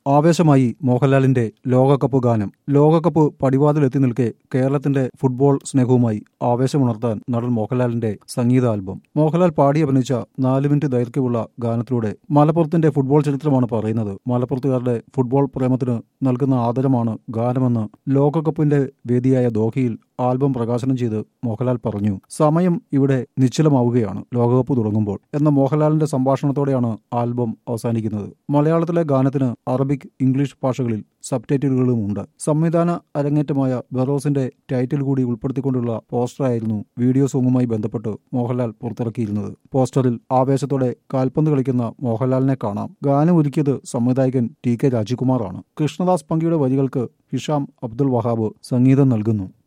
ആവേശമായി മോഹൻലാലിന്റെ ലോകകപ്പ് ഗാനം ലോകകപ്പ് പടിവാതിലെത്തി നിൽക്കെ കേരളത്തിന്റെ ഫുട്ബോൾ സ്നേഹവുമായി ആവേശമുണർത്താൻ നടൻ മോഹൻലാലിന്റെ സംഗീത ആൽബം മോഹൻലാൽ പാടി അഭിനയിച്ച നാല് മിനിറ്റ് ദൈർഘ്യമുള്ള ഗാനത്തിലൂടെ മലപ്പുറത്തിന്റെ ഫുട്ബോൾ ചരിത്രമാണ് പറയുന്നത് മലപ്പുറത്തുകാരുടെ ഫുട്ബോൾ പ്രേമത്തിന് നൽകുന്ന ആദരമാണ് ഗാനമെന്ന് ലോകകപ്പിന്റെ വേദിയായ ദോഹയിൽ ആൽബം പ്രകാശനം ചെയ്ത് മോഹൻലാൽ പറഞ്ഞു സമയം ഇവിടെ നിശ്ചലമാവുകയാണ് ലോകകപ്പ് തുടങ്ങുമ്പോൾ എന്ന മോഹൻലാലിന്റെ സംഭാഷണത്തോടെയാണ് ആൽബം അവസാനിക്കുന്നത് മലയാളത്തിലെ ഗാനത്തിന് അറബിക് ഇംഗ്ലീഷ് ഭാഷകളിൽ സബ്ടൈറ്റിലുകളും ഉണ്ട് സംവിധാന അരങ്ങേറ്റമായ ബെറോസിന്റെ ടൈറ്റിൽ കൂടി ഉൾപ്പെടുത്തിക്കൊണ്ടുള്ള പോസ്റ്ററായിരുന്നു വീഡിയോ സോങ്ങുമായി ബന്ധപ്പെട്ട് മോഹൻലാൽ പുറത്തിറക്കിയിരുന്നത് പോസ്റ്ററിൽ ആവേശത്തോടെ കാൽപന്ത് കളിക്കുന്ന മോഹൻലാലിനെ കാണാം ഗാനം ഒരുക്കിയത് സംവിധായകൻ ടി കെ രാജകുമാറാണ് കൃഷ്ണദാസ് പങ്കിയുടെ വരികൾക്ക് ഹിഷാം അബ്ദുൾ വഹാബ് സംഗീതം നൽകുന്നു